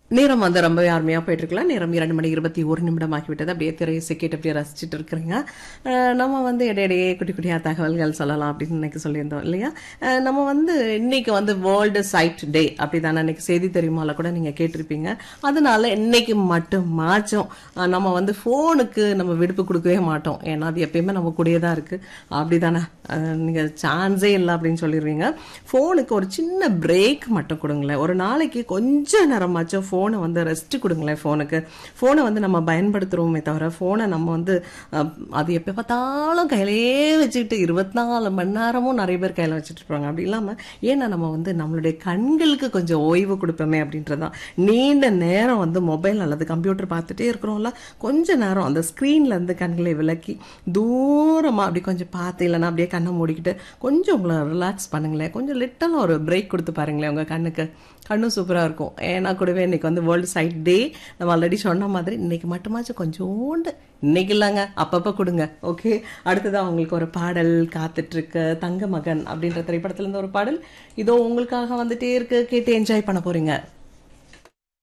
நேரம் வந்து ரொம்ப அருமையாக போயிட்டு இருக்கலாம் நேரம் இரண்டு மணி இருபத்தி ஒரு நிமிடம் ஆகிவிட்டது அப்படியே திரையை சிக்கிட்டு அப்படியே ரசிச்சுட்டு இருக்கிறீங்க அஹ் நம்ம வந்து இடையிடையே குட்டி குட்டியாக தகவல்கள் சொல்லலாம் அப்படின்னு இன்னைக்கு சொல்லியிருந்தோம் இல்லையா அஹ் நம்ம வந்து இன்னைக்கு வந்து வேர்ல்டு சைட் டே அப்படி தானே இன்னைக்கு செய்தி தெரியுமால கூட நீங்கள் கேட்டிருப்பீங்க அதனால இன்னைக்கு மட்டும் மாச்சம் அஹ் நம்ம வந்து ஃபோனுக்கு நம்ம விடுப்பு கொடுக்கவே மாட்டோம் ஏன்னா அது எப்பயுமே நம்ம கூடயே தான் இருக்குது அப்படி தானே நீங்கள் சான்ஸே இல்லை அப்படின்னு சொல்லிடுவீங்க ஃபோனுக்கு ஒரு சின்ன பிரேக் மட்டும் கொடுங்களேன் ஒரு நாளைக்கு கொஞ்ச நேரமாச்சும் ஃபோனை வந்து ரெஸ்ட் கொடுங்களேன் ஃபோனுக்கு ஃபோனை வந்து நம்ம பயன்படுத்துகிறோமே தவிர ஃபோனை நம்ம வந்து அஹ், அது எப்போ பார்த்தாலும் கையிலேயே வச்சுக்கிட்டு இருபத்தி நாலு மணி நேரமும் நிறைய பேர் கையில் வச்சுட்டு இருப்பாங்க அப்படி இல்லாமல் ஏன்னா நம்ம வந்து நம்மளுடைய கண்களுக்கு கொஞ்சம் ஓய்வு கொடுப்போமே அப்படின்றதான் நீண்ட நேரம் வந்து மொபைல் அல்லது கம்ப்யூட்டர் பார்த்துட்டே இருக்கிறோம்ல கொஞ்ச நேரம் அந்த ஸ்க்ரீன்ல இருந்து கண்களை விலக்கி தூரமாக அப்படி கொஞ்சம் பார்த்து இல்லைன்னா அப்படியே கண்ணை மூடிக்கிட்டு கொஞ்சம் உங்களை ரிலாக்ஸ் பண்ணுங்களேன் கொஞ்சம் லிட்டலாக ஒரு பிரேக் கொடுத்து பாருங்களேன் உங்கள் கண்ணுக்கு கண்ணும் சூப்பராக இருக்கும் ஏன்னா கூடவே இன்னைக்கு வந்து வேர்ல்டு சைட் டே நம்ம ஆல்ரெடி சொன்ன மாதிரி இன்னைக்கு மட்டுமாச்சும் கொஞ்சோண்டு இன்னைக்கு இல்லைங்க அப்பப்போ கொடுங்க ஓகே அடுத்ததான் உங்களுக்கு ஒரு பாடல் காத்துட்ருக்கு தங்க மகன் அப்படின்ற திரைப்படத்துல இருந்து ஒரு பாடல் இதோ உங்களுக்காக வந்துட்டே இருக்கு கேட்டு என்ஜாய் பண்ண போறீங்க